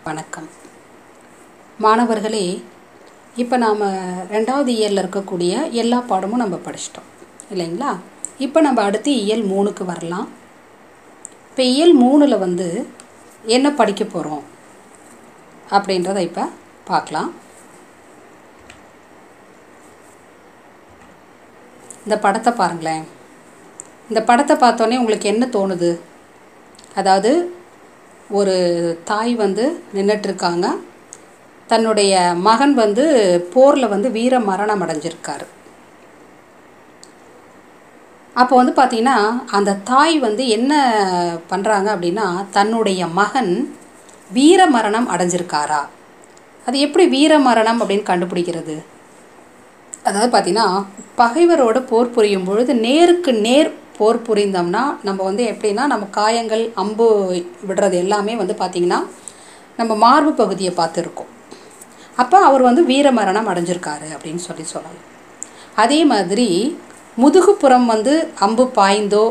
வணக்கம் மாணவர்களே இப்போ நாம் ரெண்டாவது இயலில் இருக்கக்கூடிய எல்லா பாடமும் நம்ம படிச்சிட்டோம் இல்லைங்களா இப்போ நம்ம அடுத்து இயல் மூணுக்கு வரலாம் இப்போ இயல் மூணில் வந்து என்ன படிக்க போகிறோம் அப்படின்றத இப்போ பார்க்கலாம் இந்த படத்தை பாருங்களேன் இந்த படத்தை பார்த்தோன்னே உங்களுக்கு என்ன தோணுது அதாவது ஒரு தாய் வந்து நின்றுட்டுருக்காங்க தன்னுடைய மகன் வந்து போரில் வந்து வீர மரணம் அடைஞ்சிருக்காரு அப்போ வந்து பார்த்திங்கன்னா அந்த தாய் வந்து என்ன பண்ணுறாங்க அப்படின்னா தன்னுடைய மகன் வீர மரணம் அடைஞ்சிருக்காரா அது எப்படி வீர மரணம் அப்படின்னு கண்டுபிடிக்கிறது அதாவது பார்த்திங்கன்னா பகைவரோட போர் புரியும் பொழுது நேருக்கு நேர் போர் புரிந்தோம்னா நம்ம வந்து எப்படின்னா நம்ம காயங்கள் அம்பு விடுறது எல்லாமே வந்து பார்த்திங்கன்னா நம்ம மார்பு பகுதியை பார்த்துருக்கோம் அப்போ அவர் வந்து வீரமரணம் அடைஞ்சிருக்காரு அப்படின்னு சொல்லி சொல்லலாம் அதே மாதிரி முதுகுப்புறம் வந்து அம்பு பாய்ந்தோ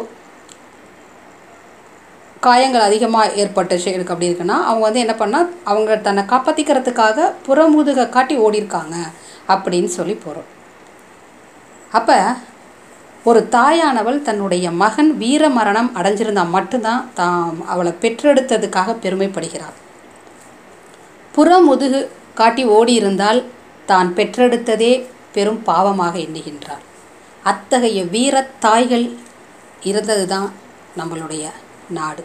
காயங்கள் அதிகமாக ஏற்பட்டுச்சு எனக்கு அப்படி இருக்குன்னா அவங்க வந்து என்ன பண்ணால் அவங்க தன்னை காப்பாற்றிக்கிறதுக்காக புறமுதுகை காட்டி ஓடிருக்காங்க அப்படின்னு சொல்லி போகிறோம் அப்போ ஒரு தாயானவள் தன்னுடைய மகன் வீர மரணம் அடைஞ்சிருந்தால் மட்டும்தான் தாம் அவளை பெற்றெடுத்ததுக்காக பெருமைப்படுகிறாள் புறமுதுகு காட்டி ஓடி இருந்தால் தான் பெற்றெடுத்ததே பெரும் பாவமாக எண்ணுகின்றாள் அத்தகைய வீர தாய்கள் இருந்தது தான் நம்மளுடைய நாடு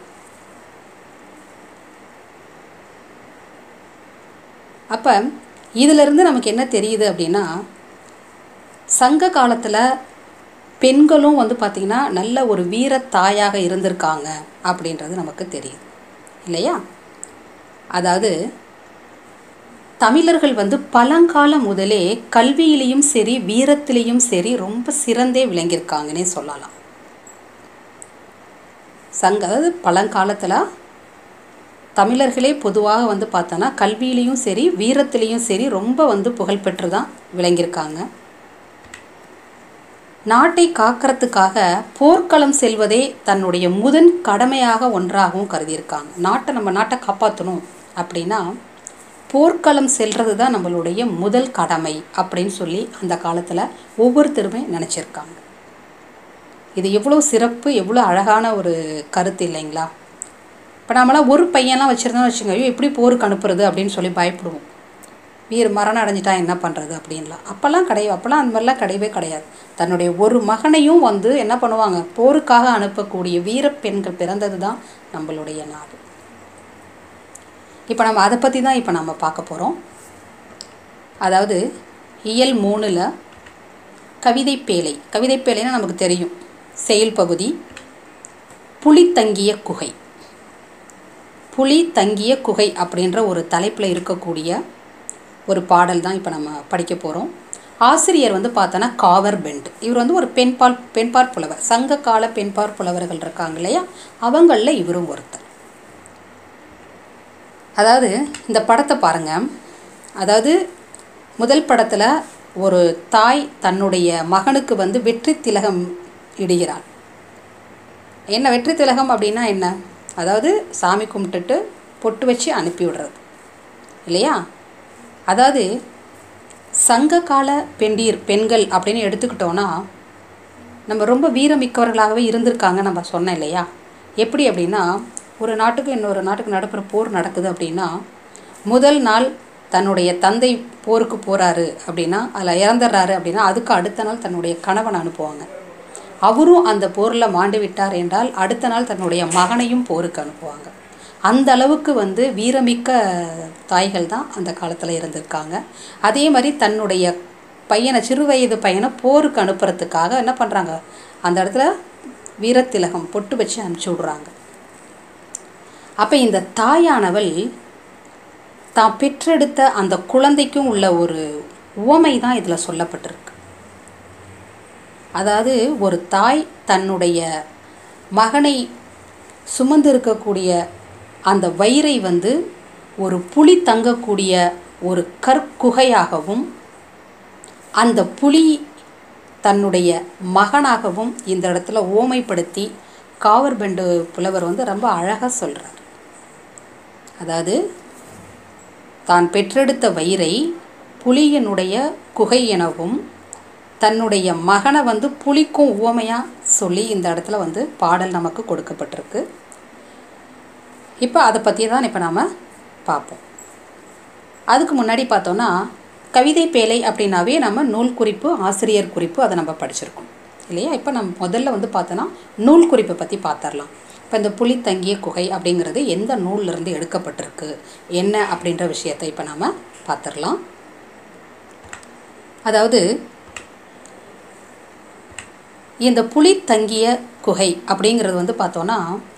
அப்போ இதிலிருந்து நமக்கு என்ன தெரியுது அப்படின்னா சங்க காலத்தில் பெண்களும் வந்து பார்த்திங்கன்னா நல்ல ஒரு வீர தாயாக இருந்திருக்காங்க அப்படின்றது நமக்கு தெரியுது இல்லையா அதாவது தமிழர்கள் வந்து பழங்காலம் முதலே கல்வியிலையும் சரி வீரத்திலையும் சரி ரொம்ப சிறந்தே விளங்கியிருக்காங்கன்னே சொல்லலாம் சங்க அதாவது பழங்காலத்தில் தமிழர்களே பொதுவாக வந்து பார்த்தோன்னா கல்வியிலையும் சரி வீரத்திலையும் சரி ரொம்ப வந்து புகழ்பெற்று தான் விளங்கியிருக்காங்க நாட்டை காக்கிறதுக்காக போர்க்களம் செல்வதே தன்னுடைய முதன் கடமையாக ஒன்றாகவும் கருதியிருக்காங்க நாட்டை நம்ம நாட்டை காப்பாற்றணும் அப்படின்னா போர்க்களம் செல்றது தான் நம்மளுடைய முதல் கடமை அப்படின்னு சொல்லி அந்த காலத்தில் ஒவ்வொருத்தருமே நினச்சிருக்காங்க இது எவ்வளோ சிறப்பு எவ்வளோ அழகான ஒரு கருத்து இல்லைங்களா இப்போ நம்மளாம் ஒரு பையன்லாம் வச்சுருந்தோம்னு வச்சுங்க ஐயோ எப்படி போருக்கு அனுப்புறது அப்படின்னு சொல்லி பயப்படுவோம் வீர மரணம் அடைஞ்சிட்டா என்ன பண்ணுறது அப்படின்லாம் அப்போல்லாம் கிடையாது அப்போல்லாம் அந்த மாதிரிலாம் கிடையவே கிடையாது தன்னுடைய ஒரு மகனையும் வந்து என்ன பண்ணுவாங்க போருக்காக அனுப்பக்கூடிய வீர பெண்கள் பிறந்தது தான் நம்மளுடைய நாடு இப்போ நம்ம அதை பற்றி தான் இப்போ நம்ம பார்க்க போகிறோம் அதாவது இயல் மூணில் கவிதை பேழை கவிதை பேழைன்னா நமக்கு தெரியும் செயல் பகுதி புலி தங்கிய குகை புலி தங்கிய குகை அப்படின்ற ஒரு தலைப்பில் இருக்கக்கூடிய ஒரு பாடல் தான் இப்போ நம்ம படிக்க போகிறோம் ஆசிரியர் வந்து பார்த்தோன்னா காவர் பெண்ட் இவர் வந்து ஒரு பெண்பால் பெண்பார் புலவர் சங்க கால பெண்பார் புலவர்கள் இருக்காங்க இல்லையா அவங்களில் இவரும் ஒருத்தர் அதாவது இந்த படத்தை பாருங்கள் அதாவது முதல் படத்தில் ஒரு தாய் தன்னுடைய மகனுக்கு வந்து வெற்றி திலகம் இடுகிறாள் என்ன வெற்றி திலகம் அப்படின்னா என்ன அதாவது சாமி கும்பிட்டுட்டு பொட்டு வச்சு அனுப்பி விடுறது இல்லையா அதாவது சங்க கால பெண்டீர் பெண்கள் அப்படின்னு எடுத்துக்கிட்டோன்னா நம்ம ரொம்ப வீரமிக்கவர்களாகவே இருந்திருக்காங்க நம்ம சொன்னேன் இல்லையா எப்படி அப்படின்னா ஒரு நாட்டுக்கு இன்னொரு நாட்டுக்கு நடக்கிற போர் நடக்குது அப்படின்னா முதல் நாள் தன்னுடைய தந்தை போருக்கு போகிறாரு அப்படின்னா அதில் இறந்துடுறாரு அப்படின்னா அதுக்கு அடுத்த நாள் தன்னுடைய கணவன் அனுப்புவாங்க அவரும் அந்த போரில் மாண்டு விட்டார் என்றால் அடுத்த நாள் தன்னுடைய மகனையும் போருக்கு அனுப்புவாங்க அந்த அளவுக்கு வந்து வீரமிக்க தாய்கள் தான் அந்த காலத்தில் இருந்திருக்காங்க அதே மாதிரி தன்னுடைய பையனை சிறு வயது பையனை போருக்கு அனுப்புறதுக்காக என்ன பண்ணுறாங்க அந்த இடத்துல வீரத்திலகம் பொட்டு வச்சு அனுப்பிச்சி விட்றாங்க அப்போ இந்த தாயானவள் தான் பெற்றெடுத்த அந்த குழந்தைக்கும் உள்ள ஒரு உவமை தான் இதில் சொல்லப்பட்டிருக்கு அதாவது ஒரு தாய் தன்னுடைய மகனை சுமந்து இருக்கக்கூடிய அந்த வயிறை வந்து ஒரு புலி தங்கக்கூடிய ஒரு கற்குகையாகவும் அந்த புலி தன்னுடைய மகனாகவும் இந்த இடத்துல ஓமைப்படுத்தி காவர்பெண்டு புலவர் வந்து ரொம்ப அழகாக சொல்கிறார் அதாவது தான் பெற்றெடுத்த வயிறை புலியினுடைய குகை எனவும் தன்னுடைய மகனை வந்து புலிக்கும் உவமையாக சொல்லி இந்த இடத்துல வந்து பாடல் நமக்கு கொடுக்கப்பட்டிருக்கு இப்போ அதை பற்றி தான் இப்போ நாம் பார்ப்போம் அதுக்கு முன்னாடி பார்த்தோன்னா கவிதை பேழை அப்படின்னாவே நம்ம நூல் குறிப்பு ஆசிரியர் குறிப்பு அதை நம்ம படிச்சிருக்கோம் இல்லையா இப்போ நம்ம முதல்ல வந்து பார்த்தோன்னா நூல் குறிப்பை பற்றி பார்த்துடலாம் இப்போ இந்த புலி தங்கிய குகை அப்படிங்கிறது எந்த நூல்லேருந்து எடுக்கப்பட்டிருக்கு என்ன அப்படின்ற விஷயத்தை இப்போ நாம் பார்த்துடலாம் அதாவது இந்த புலி தங்கிய குகை அப்படிங்கிறது வந்து பார்த்தோன்னா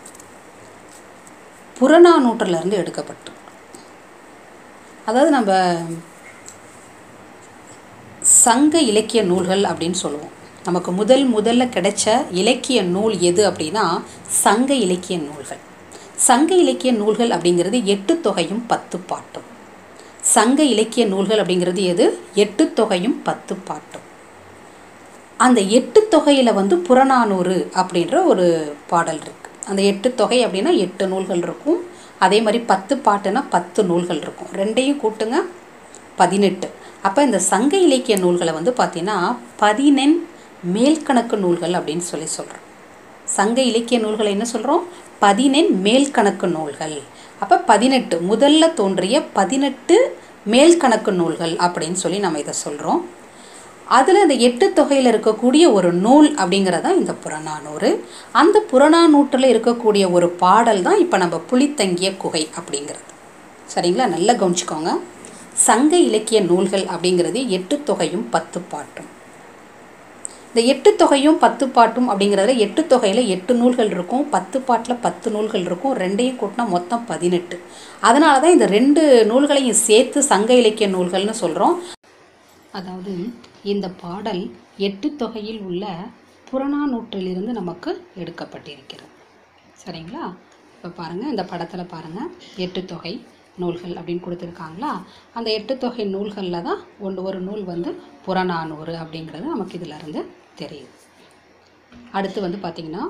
புறநானூற்றிலிருந்து எடுக்கப்பட்டு அதாவது நம்ம சங்க இலக்கிய நூல்கள் அப்படின்னு சொல்லுவோம் நமக்கு முதல் முதல்ல கிடைச்ச இலக்கிய நூல் எது அப்படின்னா சங்க இலக்கிய நூல்கள் சங்க இலக்கிய நூல்கள் அப்படிங்கிறது எட்டு தொகையும் பத்து பாட்டும் சங்க இலக்கிய நூல்கள் அப்படிங்கிறது எது எட்டு தொகையும் பத்து பாட்டும் அந்த எட்டு தொகையில் வந்து புறநானூறு அப்படின்ற ஒரு பாடல் இருக்குது அந்த எட்டு தொகை அப்படின்னா எட்டு நூல்கள் இருக்கும் அதே மாதிரி பத்து பாட்டுனா பத்து நூல்கள் இருக்கும் ரெண்டையும் கூட்டுங்க பதினெட்டு அப்போ இந்த சங்க இலக்கிய நூல்களை வந்து பார்த்தீங்கன்னா பதினெண் மேல்கணக்கு நூல்கள் அப்படின்னு சொல்லி சொல்கிறோம் சங்க இலக்கிய நூல்களை என்ன சொல்கிறோம் பதினெண் மேல்கணக்கு நூல்கள் அப்போ பதினெட்டு முதல்ல தோன்றிய பதினெட்டு மேல்கணக்கு நூல்கள் அப்படின்னு சொல்லி நம்ம இதை சொல்கிறோம் அதில் அந்த எட்டு தொகையில் இருக்கக்கூடிய ஒரு நூல் அப்படிங்கிறது தான் இந்த புறநானூறு அந்த புறநானூற்றில் இருக்கக்கூடிய ஒரு பாடல் தான் இப்போ நம்ம புலித்தங்கிய குகை அப்படிங்கிறது சரிங்களா நல்லா கவனிச்சுக்கோங்க சங்க இலக்கிய நூல்கள் அப்படிங்கிறது எட்டு தொகையும் பத்து பாட்டும் இந்த எட்டு தொகையும் பத்து பாட்டும் அப்படிங்கிறதுல எட்டு தொகையில் எட்டு நூல்கள் இருக்கும் பத்து பாட்டில் பத்து நூல்கள் இருக்கும் ரெண்டையும் கூட்டினா மொத்தம் பதினெட்டு அதனால தான் இந்த ரெண்டு நூல்களையும் சேர்த்து சங்க இலக்கிய நூல்கள்னு சொல்கிறோம் அதாவது இந்த பாடல் எட்டு தொகையில் உள்ள புறநானூற்றிலிருந்து நமக்கு எடுக்கப்பட்டிருக்கிறது சரிங்களா இப்போ பாருங்கள் இந்த படத்தில் பாருங்கள் எட்டு தொகை நூல்கள் அப்படின்னு கொடுத்துருக்காங்களா அந்த எட்டு தொகை நூல்களில் தான் ஒன்று ஒரு நூல் வந்து புறநானூறு அப்படிங்கிறது நமக்கு இதில் இருந்து தெரியுது அடுத்து வந்து பார்த்திங்கன்னா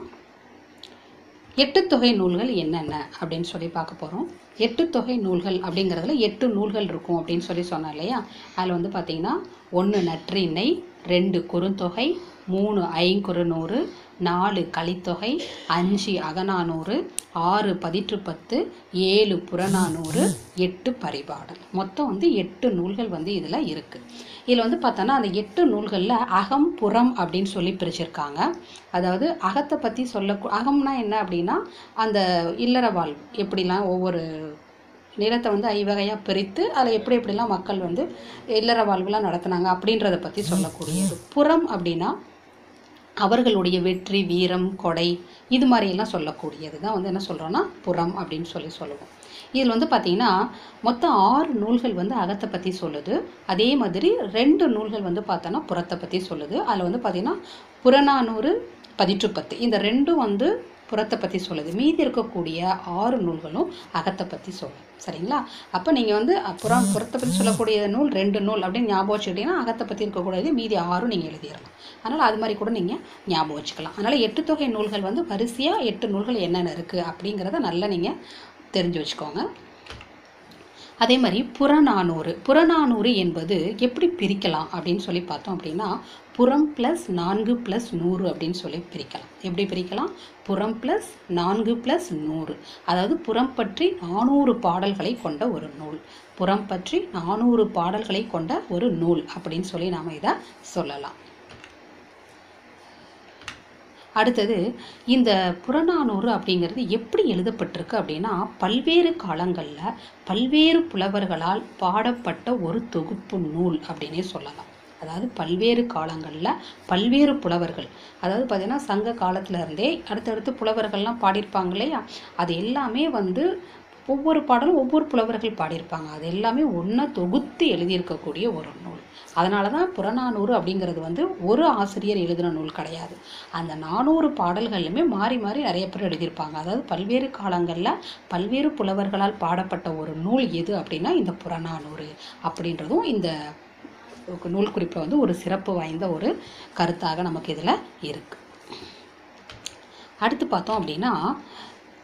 எட்டு தொகை நூல்கள் என்னென்ன அப்படின்னு சொல்லி பார்க்க போகிறோம் எட்டு தொகை நூல்கள் அப்படிங்கிறதுல எட்டு நூல்கள் இருக்கும் அப்படின்னு சொல்லி சொன்னேன் இல்லையா அதில் வந்து பார்த்திங்கன்னா ஒன்று நற்றிணை ரெண்டு குறுந்தொகை மூணு ஐங்குறுநூறு நாலு கலித்தொகை அஞ்சு அகநானூறு ஆறு பதிற்று பத்து ஏழு புறநானூறு எட்டு பரிபாடல் மொத்தம் வந்து எட்டு நூல்கள் வந்து இதில் இருக்குது இதில் வந்து பார்த்தோன்னா அந்த எட்டு நூல்களில் அகம் புறம் அப்படின்னு சொல்லி பிரிச்சிருக்காங்க அதாவது அகத்தை பற்றி சொல்ல அகம்னா என்ன அப்படின்னா அந்த இல்லற வாழ்வு எப்படிலாம் ஒவ்வொரு நிலத்தை வந்து ஐவகையாக பிரித்து அதில் எப்படி எப்படிலாம் மக்கள் வந்து இல்லற வாழ்வுலாம் நடத்துனாங்க அப்படின்றத பற்றி சொல்லக்கூடியது புறம் அப்படின்னா அவர்களுடைய வெற்றி வீரம் கொடை இது மாதிரியெல்லாம் சொல்லக்கூடியது தான் வந்து என்ன சொல்கிறோன்னா புறம் அப்படின்னு சொல்லி சொல்லுவோம் இதில் வந்து பார்த்திங்கன்னா மொத்தம் ஆறு நூல்கள் வந்து அகத்தை பற்றி சொல்லுது அதே மாதிரி ரெண்டு நூல்கள் வந்து பார்த்தோன்னா புறத்தை பற்றி சொல்லுது அதில் வந்து பார்த்திங்கன்னா புறநானூறு பதிற்றுப்பத்து இந்த ரெண்டும் வந்து புறத்தை பற்றி சொல்லுது மீதி இருக்கக்கூடிய ஆறு நூல்களும் அகத்தை பற்றி சொல்லும் சரிங்களா அப்போ நீங்கள் வந்து புறம் புறத்தை பற்றி சொல்லக்கூடிய நூல் ரெண்டு நூல் அப்படின்னு ஞாபகம் வச்சுக்கிட்டீங்கன்னா அகத்தை பற்றி இருக்கக்கூடியது மீதி ஆறும் நீங்கள் எழுதிடலாம் அதனால் அது மாதிரி கூட நீங்கள் ஞாபகம் வச்சுக்கலாம் அதனால் எட்டு தொகை நூல்கள் வந்து வரிசையாக எட்டு நூல்கள் என்னென்ன இருக்குது அப்படிங்கிறத நல்லா நீங்கள் தெரிஞ்சு வச்சுக்கோங்க அதே மாதிரி புறநானூறு புறநானூறு என்பது எப்படி பிரிக்கலாம் அப்படின்னு சொல்லி பார்த்தோம் அப்படின்னா புறம் ப்ளஸ் நான்கு ப்ளஸ் நூறு அப்படின்னு சொல்லி பிரிக்கலாம் எப்படி பிரிக்கலாம் புறம் ப்ளஸ் நான்கு ப்ளஸ் நூறு அதாவது புறம் பற்றி நானூறு பாடல்களை கொண்ட ஒரு நூல் புறம் பற்றி நானூறு பாடல்களை கொண்ட ஒரு நூல் அப்படின்னு சொல்லி நாம் இதை சொல்லலாம் அடுத்தது இந்த புறநானூறு அப்படிங்கிறது எப்படி எழுதப்பட்டிருக்கு அப்படின்னா பல்வேறு காலங்களில் பல்வேறு புலவர்களால் பாடப்பட்ட ஒரு தொகுப்பு நூல் அப்படின்னே சொல்லலாம் அதாவது பல்வேறு காலங்களில் பல்வேறு புலவர்கள் அதாவது பார்த்திங்கன்னா சங்க காலத்துல இருந்தே அடுத்தடுத்து புலவர்கள்லாம் பாடியிருப்பாங்க இல்லையா அது எல்லாமே வந்து ஒவ்வொரு பாடலும் ஒவ்வொரு புலவர்கள் பாடியிருப்பாங்க அது எல்லாமே ஒன்றா தொகுத்து எழுதியிருக்கக்கூடிய ஒரு நூல் அதனால தான் புறநானூறு அப்படிங்கிறது வந்து ஒரு ஆசிரியர் எழுதின நூல் கிடையாது அந்த நானூறு பாடல்களுமே மாறி மாறி நிறைய பேர் எழுதியிருப்பாங்க அதாவது பல்வேறு காலங்களில் பல்வேறு புலவர்களால் பாடப்பட்ட ஒரு நூல் எது அப்படின்னா இந்த புறநானூறு அப்படின்றதும் இந்த நூல் குறிப்பில் வந்து ஒரு சிறப்பு வாய்ந்த ஒரு கருத்தாக நமக்கு இதில் இருக்குது அடுத்து பார்த்தோம் அப்படின்னா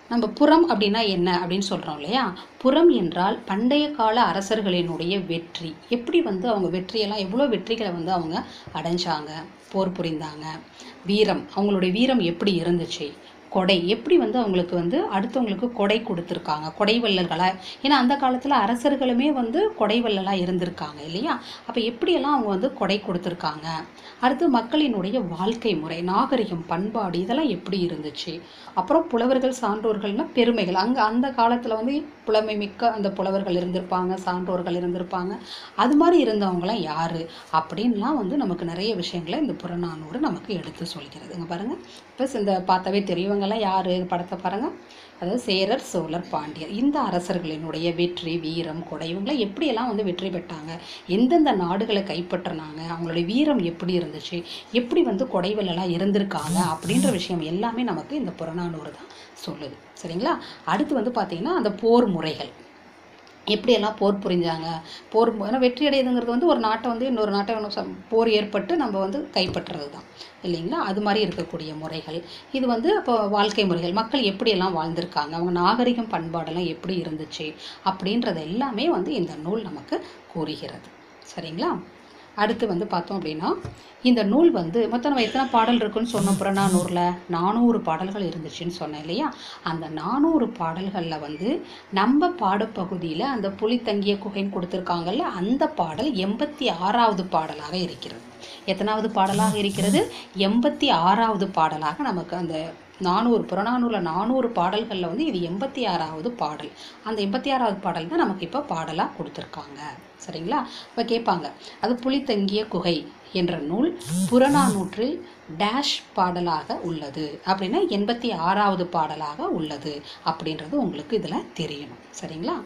நம்ம புறம் அப்படின்னா என்ன அப்படின்னு சொல்கிறோம் இல்லையா புறம் என்றால் பண்டைய கால அரசர்களினுடைய வெற்றி எப்படி வந்து அவங்க வெற்றியெல்லாம் எவ்வளோ வெற்றிகளை வந்து அவங்க அடைஞ்சாங்க போர் புரிந்தாங்க வீரம் அவங்களுடைய வீரம் எப்படி இருந்துச்சு கொடை எப்படி வந்து அவங்களுக்கு வந்து அடுத்தவங்களுக்கு கொடை கொடுத்துருக்காங்க கொடை வள்ளல்களா ஏன்னா அந்த காலத்தில் அரசர்களுமே வந்து கொடை வள்ளலாக இருந்திருக்காங்க இல்லையா அப்போ எப்படியெல்லாம் அவங்க வந்து கொடை கொடுத்துருக்காங்க அடுத்து மக்களினுடைய வாழ்க்கை முறை நாகரிகம் பண்பாடு இதெல்லாம் எப்படி இருந்துச்சு அப்புறம் புலவர்கள் சான்றோர்கள்னா பெருமைகள் அங்கே அந்த காலத்தில் வந்து புலமை மிக்க அந்த புலவர்கள் இருந்திருப்பாங்க சான்றோர்கள் இருந்திருப்பாங்க அது மாதிரி இருந்தவங்களாம் யார் அப்படின்லாம் வந்து நமக்கு நிறைய விஷயங்களை இந்த புறநானூறு நமக்கு எடுத்து சொல்கிறது இங்கே பாருங்கள் இப்போ இந்த பார்த்தாவே தெரியும் இவங்கெல்லாம் யார் படத்தை பாருங்கள் அதாவது சேரர் சோழர் பாண்டியர் இந்த அரசர்களினுடைய வெற்றி வீரம் கொடை இவங்களாம் எப்படியெல்லாம் வந்து வெற்றி பெற்றாங்க எந்தெந்த நாடுகளை கைப்பற்றினாங்க அவங்களுடைய வீரம் எப்படி இருந்துச்சு எப்படி வந்து கொடைவெல்லாம் இருந்திருக்காங்க அப்படின்ற விஷயம் எல்லாமே நமக்கு இந்த புறநானூறு தான் சொல்லுது சரிங்களா அடுத்து வந்து பார்த்திங்கன்னா அந்த போர் முறைகள் எப்படியெல்லாம் போர் புரிஞ்சாங்க போர் மு- ஏன்னா வெற்றி அடையுதுங்கிறது வந்து ஒரு நாட்டை வந்து இன்னொரு நாட்டை ஒண்ணு சம்- போர் ஏற்பட்டு நம்ம வந்து கைப்பற்றுறது தான் இல்லைங்களா அது மாதிரி இருக்கக்கூடிய முறைகள் இது வந்து அப்போ வாழ்க்கை முறைகள் மக்கள் எப்படியெல்லாம் வாழ்ந்திருக்காங்க அவங்க நாகரிகம் பண்பாடெல்லாம் எப்படி இருந்துச்சு அப்படின்றது எல்லாமே வந்து இந்த நூல் நமக்கு கூறுகிறது சரிங்களா அடுத்து வந்து பார்த்தோம் அப்படின்னா இந்த நூல் வந்து மொத்தம் நம்ம எத்தனை பாடல் இருக்குன்னு சொன்னோம் புறநானூறில் நானூறு பாடல்கள் இருந்துச்சுன்னு சொன்னேன் இல்லையா அந்த நானூறு பாடல்களில் வந்து நம்ம பாடப்பகுதியில் அந்த புலி தங்கிய குகைன்னு கொடுத்துருக்காங்கல்ல அந்த பாடல் எண்பத்தி ஆறாவது பாடலாக இருக்கிறது எத்தனாவது பாடலாக இருக்கிறது எண்பத்தி ஆறாவது பாடலாக நமக்கு அந்த நானூறு புறநானூறில் நானூறு பாடல்களில் வந்து இது எண்பத்தி ஆறாவது பாடல் அந்த எண்பத்தி ஆறாவது பாடல் தான் நமக்கு இப்போ பாடலாக கொடுத்துருக்காங்க சரிங்களா இப்போ கேட்பாங்க அது புலி தங்கிய குகை என்ற நூல் புறநானூற்றில் டேஷ் பாடலாக உள்ளது அப்படின்னா எண்பத்தி ஆறாவது பாடலாக உள்ளது அப்படின்றது உங்களுக்கு இதில் தெரியணும் சரிங்களா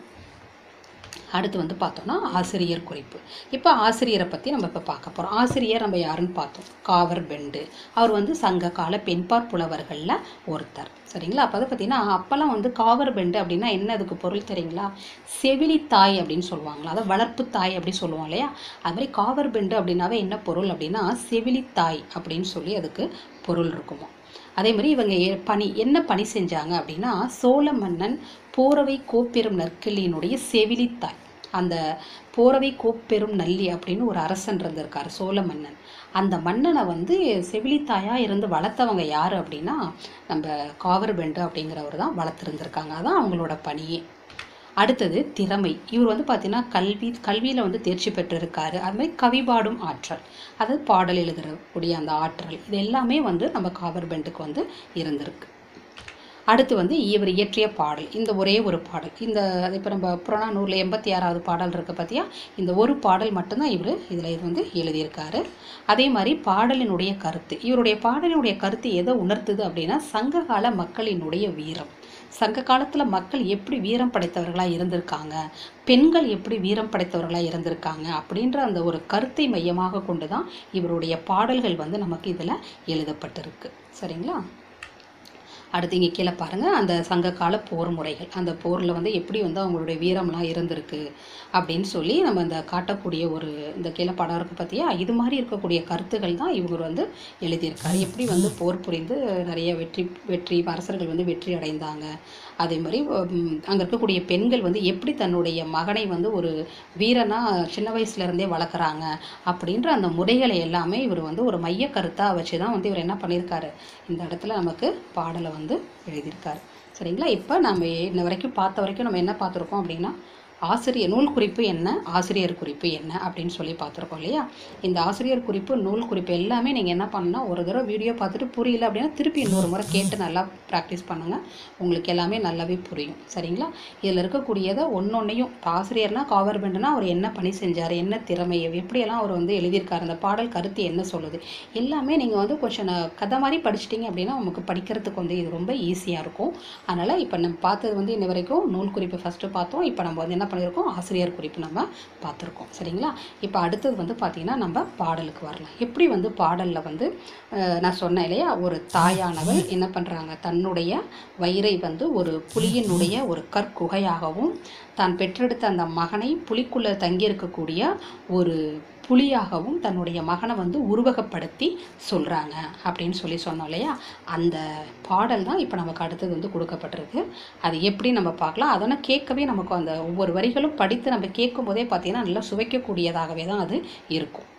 அடுத்து வந்து பார்த்தோம்னா ஆசிரியர் குறிப்பு இப்போ ஆசிரியரை பற்றி நம்ம இப்போ பார்க்க போகிறோம் ஆசிரியர் நம்ம யாருன்னு பார்த்தோம் காவர் பெண்டு அவர் வந்து சங்க கால பெண்பார் புலவர்களில் ஒருத்தர் சரிங்களா அப்போ அதை பார்த்தீங்கன்னா அப்போல்லாம் வந்து காவர் பெண்டு அப்படின்னா என்ன அதுக்கு பொருள் தெரியுங்களா செவிலி தாய் அப்படின்னு சொல்லுவாங்களா அதாவது வளர்ப்பு தாய் அப்படி சொல்லுவோம் இல்லையா அது மாதிரி காவர் பெண்டு அப்படின்னாவே என்ன பொருள் அப்படின்னா செவிலி தாய் அப்படின்னு சொல்லி அதுக்கு பொருள் இருக்குமா அதே மாதிரி இவங்க எ- பணி என்ன பணி செஞ்சாங்க அப்படின்னா சோழ மன்னன் போரவை கோப்பெரும் நற்கிள்ளியினுடைய செவிலித்தாய் அந்த போரவை கோப்பெரும் நல்லி அப்படின்னு ஒரு அரசன் இருந்திருக்கார் சோழ மன்னன் அந்த மன்னனை வந்து செவிலித்தாயா இருந்து வளர்த்தவங்க யார் அப்படின்னா நம்ம காவர்பெண்டு அப்படிங்கிறவர் தான் வளர்த்துருந்துருக்காங்க அதான் அவங்களோட பணியே அடுத்தது திறமை இவர் வந்து பார்த்தீங்கன்னா கல்வி கல்வியில் வந்து தேர்ச்சி பெற்றிருக்காரு அது மாதிரி கவி பாடும் ஆற்றல் அதாவது பாடல் எழுதக்கூடிய அந்த ஆற்றல் இது எல்லாமே வந்து நம்ம காவர்பெண்டுக்கு வந்து இருந்திருக்கு அடுத்து வந்து இவர் இயற்றிய பாடல் இந்த ஒரே ஒரு பாடல் இந்த இப்போ நம்ம புறநானூரில் எண்பத்தி ஆறாவது பாடல் இருக்க பார்த்தியா இந்த ஒரு பாடல் மட்டும்தான் இவர் இதில் இது வந்து எழுதியிருக்காரு அதே மாதிரி பாடலினுடைய கருத்து இவருடைய பாடலினுடைய கருத்து எதை உணர்த்துது அப்படின்னா சங்ககால மக்களினுடைய வீரம் சங்க காலத்தில் மக்கள் எப்படி வீரம் படைத்தவர்களாக இருந்திருக்காங்க பெண்கள் எப்படி வீரம் படைத்தவர்களாக இருந்திருக்காங்க அப்படின்ற அந்த ஒரு கருத்தை மையமாக கொண்டு தான் இவருடைய பாடல்கள் வந்து நமக்கு இதில் எழுதப்பட்டிருக்கு சரிங்களா அடுத்து இங்கே கீழே பாருங்கள் அந்த சங்ககால போர் முறைகள் அந்த போரில் வந்து எப்படி வந்து அவங்களுடைய வீரம்லாம் இருந்திருக்கு அப்படின்னு சொல்லி நம்ம இந்த காட்டக்கூடிய ஒரு இந்த கீழே படம் இருக்கு பார்த்தியா இது மாதிரி இருக்கக்கூடிய கருத்துகள் தான் இவர் வந்து எழுதியிருக்காரு எப்படி வந்து போர் புரிந்து நிறைய வெற்றி வெற்றி அரசர்கள் வந்து வெற்றி அடைந்தாங்க அதே மாதிரி அங்கே இருக்கக்கூடிய பெண்கள் வந்து எப்படி தன்னுடைய மகனை வந்து ஒரு வீரனா சின்ன வயசுல இருந்தே வளர்க்குறாங்க அப்படின்ற அந்த முறைகளை எல்லாமே இவர் வந்து ஒரு மைய கருத்தாக வச்சு தான் வந்து இவர் என்ன பண்ணியிருக்காரு இந்த இடத்துல நமக்கு பாடலை வந்து எழுதியிருக்காரு சரிங்களா இப்போ நம்ம இன்ன வரைக்கும் பார்த்த வரைக்கும் நம்ம என்ன பார்த்துருக்கோம் அப்படின்னா ஆசிரியர் நூல் குறிப்பு என்ன ஆசிரியர் குறிப்பு என்ன அப்படின்னு சொல்லி பார்த்துருக்கோம் இல்லையா இந்த ஆசிரியர் குறிப்பு நூல் குறிப்பு எல்லாமே நீங்கள் என்ன பண்ணணும்னா ஒரு தடவை வீடியோ பார்த்துட்டு புரியல அப்படின்னா திருப்பி இன்னொரு முறை கேட்டு நல்லா ப்ராக்டிஸ் பண்ணுங்கள் உங்களுக்கு எல்லாமே நல்லாவே புரியும் சரிங்களா இதில் இருக்கக்கூடியதை ஒன்றொன்னையும் இப்போ ஆசிரியர்னா காவர்பெண்டுனா அவர் என்ன பணி செஞ்சார் என்ன திறமை எப்படியெல்லாம் அவர் வந்து எழுதியிருக்காரு அந்த பாடல் கருத்து என்ன சொல்லுது எல்லாமே நீங்கள் வந்து கொஞ்சம் ந- கதை மாதிரி படிச்சிட்டிங்க அப்படின்னா உங்களுக்கு படிக்கிறதுக்கு வந்து இது ரொம்ப ஈஸியாக இருக்கும் அதனால் இப்போ நம்ம பார்த்தது வந்து இன்ன வரைக்கும் நூல் குறிப்பு ஃபஸ்ட்டு பார்த்தோம் இப்போ நம்ம வந்து என்ன பண்ணியிருக்கோம் ஆசிரியர் குறிப்பு நம்ம பார்த்துருக்கோம் சரிங்களா இப்போ அடுத்தது வந்து பார்த்திங்கன்னா நம்ம பாடலுக்கு வரலாம் எப்படி வந்து பாடலில் வந்து அஹ், நான் சொன்னேன் இல்லையா ஒரு தாயானவள் என்ன பண்ணுறாங்க தன்னுடைய வயிறை வந்து ஒரு புலியினுடைய ஒரு கற்குகையாகவும் தான் பெற்றெடுத்த அந்த மகனை புலிக்குள்ளே தங்கியிருக்கக்கூடிய ஒரு புலியாகவும் தன்னுடைய மகனை வந்து உருவகப்படுத்தி சொல்கிறாங்க அப்படின்னு சொல்லி சொன்னோம் இல்லையா அந்த பாடல் தான் இப்போ நமக்கு அடுத்தது வந்து கொடுக்கப்பட்டிருக்கு அது எப்படி நம்ம பார்க்கலாம் அதெல்லாம் கேட்கவே நமக்கு அந்த ஒவ்வொரு வரிகளும் படித்து நம்ம கேட்கும் போதே பார்த்தீங்கன்னா நல்லா சுவைக்கக்கூடியதாகவே தான் அது இருக்கும்